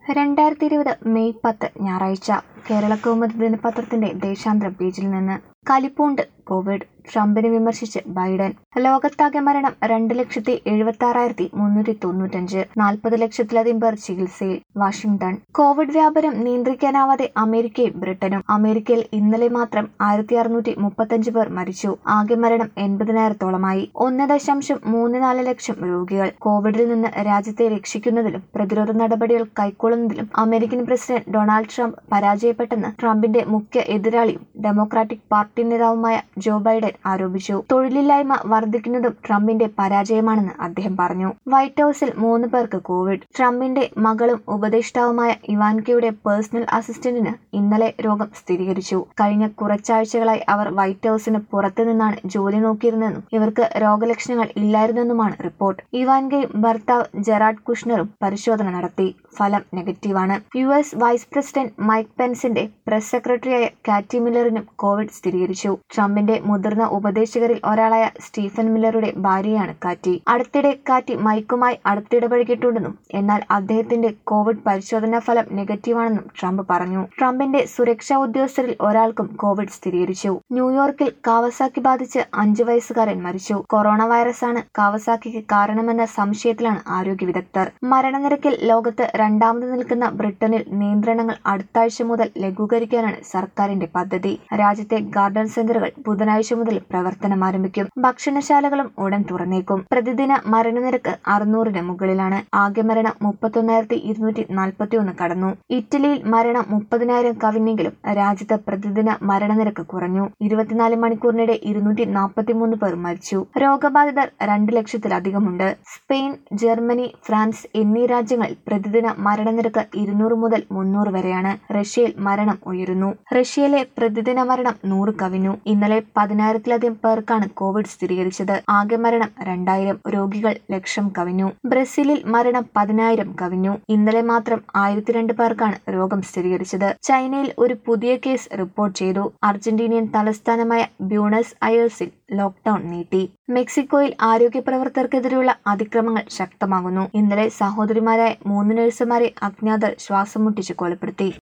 രണ്ടായിരത്തി ഇരുപത് മെയ് പത്ത് ഞായറാഴ്ച കേരള കൗമുദി ദിനപത്രത്തിന്റെ ദേശാന്തര പേജിൽ നിന്ന് കലിപ്പൂണ്ട് കോവിഡ് ട്രംപിനെ വിമർശിച്ച് ബൈഡൻ ലോകത്താകെ മരണം രണ്ട് ലക്ഷത്തി എഴുപത്തി ആറായിരത്തി മുന്നൂറ്റി തൊണ്ണൂറ്റഞ്ച് നാൽപ്പത് ലക്ഷത്തിലധികം പേർ ചികിത്സയിൽ വാഷിംഗ്ടൺ കോവിഡ് വ്യാപനം നിയന്ത്രിക്കാനാവാതെ അമേരിക്കയും ബ്രിട്ടനും അമേരിക്കയിൽ ഇന്നലെ മാത്രം ആയിരത്തി അറുന്നൂറ്റി മുപ്പത്തഞ്ച് പേർ മരിച്ചു ആകെ മരണം എൺപതിനായിരത്തോളമായി ഒന്ന് ദശാംശം മൂന്ന് നാല് ലക്ഷം രോഗികൾ കോവിഡിൽ നിന്ന് രാജ്യത്തെ രക്ഷിക്കുന്നതിലും പ്രതിരോധ നടപടികൾ കൈക്കൊള്ളുന്നതിലും അമേരിക്കൻ പ്രസിഡന്റ് ഡൊണാൾഡ് ട്രംപ് പരാജയപ്പെട്ടെന്ന് ട്രംപിന്റെ മുഖ്യ എതിരാളിയും ഡെമോക്രാറ്റിക് പാർട്ടി നേതാവുമായ ജോ ബൈഡൻ ആരോപിച്ചു തൊഴിലില്ലായ്മ വർദ്ധിക്കുന്നതും ട്രംപിന്റെ പരാജയമാണെന്ന് അദ്ദേഹം പറഞ്ഞു വൈറ്റ് ഹൌസിൽ മൂന്ന് പേർക്ക് കോവിഡ് ട്രംപിന്റെ മകളും ഉപദേഷ്ടാവുമായ ഇവാൻകയുടെ പേഴ്സണൽ അസിസ്റ്റന്റിന് ഇന്നലെ രോഗം സ്ഥിരീകരിച്ചു കഴിഞ്ഞ കുറച്ചാഴ്ചകളായി അവർ വൈറ്റ് ഹൌസിന് പുറത്തു നിന്നാണ് ജോലി നോക്കിയിരുന്നെന്നും ഇവർക്ക് രോഗലക്ഷണങ്ങൾ ഇല്ലായിരുന്നെന്നുമാണ് റിപ്പോർട്ട് ഇവാൻകയും ഭർത്താവ് ജെറാഡ് കുഷ്ണറും പരിശോധന നടത്തി ഫലം നെഗറ്റീവാണ് U S vice president Mike പെൻസിന്റെ പ്രസ് സെക്രട്ടറിയായ കാറ്റി മില്ലറിനും കോവിഡ് സ്ഥിരീകരിച്ചു ട്രംപിന്റെ മുതിർന്ന ഉപദേശകരിൽ ഒരാളായ സ്റ്റീഫൻ മില്ലറുടെ ഭാര്യയാണ് കാറ്റി അടുത്തിടെ കാറ്റി മൈക്കുമായി അടുത്തിടപഴകിയിട്ടുണ്ടെന്നും എന്നാൽ അദ്ദേഹത്തിന്റെ കോവിഡ് പരിശോധനാ ഫലം നെഗറ്റീവാണെന്നും ട്രംപ് പറഞ്ഞു ട്രംപിന്റെ സുരക്ഷാ ഉദ്യോഗസ്ഥരിൽ ഒരാൾക്കും കോവിഡ് സ്ഥിരീകരിച്ചു ന്യൂയോർക്കിൽ കാവസാക്കി ബാധിച്ച് അഞ്ചു വയസ്സുകാരൻ മരിച്ചു കൊറോണ വൈറസാണ് കാവസാക്കിക്ക് കാരണമെന്ന സംശയത്തിലാണ് ആരോഗ്യ വിദഗ്ധർ മരണനിരക്കിൽ ലോകത്ത് രണ്ടാമത് നിൽക്കുന്ന ബ്രിട്ടനിൽ നിയന്ത്രണങ്ങൾ അടുത്ത ആഴ്ച മുതൽ ലഘൂകരിക്കാനാണ് സർക്കാരിന്റെ പദ്ധതി രാജ്യത്തെ ഗാർഡൻ സെന്ററുകൾ ബുധനാഴ്ച മുതൽ പ്രവർത്തനം ആരംഭിക്കും ഭക്ഷണശാലകളും ഉടൻ തുറന്നേക്കും പ്രതിദിന മരണനിരക്ക് അറുന്നൂറിന് മുകളിലാണ് ആകെ മരണം മുപ്പത്തൊന്നായിരത്തി ഇരുന്നൂറ്റി നാൽപ്പത്തി ഒന്ന് കടന്നു ഇറ്റലിയിൽ മരണം മുപ്പതിനായിരം കവിഞ്ഞെങ്കിലും രാജ്യത്ത് പ്രതിദിന മരണനിരക്ക് കുറഞ്ഞു ഇരുപത്തിനാല് മണിക്കൂറിനിടെ ഇരുന്നൂറ്റി നാൽപ്പത്തിമൂന്ന് പേർ മരിച്ചു രോഗബാധിതർ രണ്ട് ലക്ഷത്തിലധികമുണ്ട് സ്പെയിൻ ജർമ്മനി ഫ്രാൻസ് എന്നീ രാജ്യങ്ങളിൽ പ്രതിദിന മരണനിരക്ക് ഇരുന്നൂറ് മുതൽ മുന്നൂറ് വരെയാണ് റഷ്യയിൽ മരണം ഉയരുന്നു റഷ്യയിലെ പ്രതിദിന മരണം നൂറ് കവിഞ്ഞു ഇന്നലെ പതിനായിരത്തിലധികം പേർക്കാണ് കോവിഡ് സ്ഥിരീകരിച്ചത് ആകെ മരണം രണ്ടായിരം രോഗികൾ ലക്ഷം കവിഞ്ഞു ബ്രസീലിൽ മരണം പതിനായിരം കവിഞ്ഞു ഇന്നലെ മാത്രം ആയിരത്തി രണ്ട് പേർക്കാണ് രോഗം സ്ഥിരീകരിച്ചത് ചൈനയിൽ ഒരു പുതിയ കേസ് റിപ്പോർട്ട് ചെയ്തു അർജന്റീനിയൻ തലസ്ഥാനമായ ബ്യൂണസ് അയേഴ്സിൽ ലോക്ഡൌൺ നീട്ടി മെക്സിക്കോയിൽ ആരോഗ്യ പ്രവർത്തകർക്കെതിരെയുള്ള അതിക്രമങ്ങൾ ശക്തമാകുന്നു ഇന്നലെ സഹോദരിമാരായ മൂന്ന് നഴ്സുമാരെ അജ്ഞാതർ ശ്വാസം മുട്ടിച്ച് കൊലപ്പെടുത്തി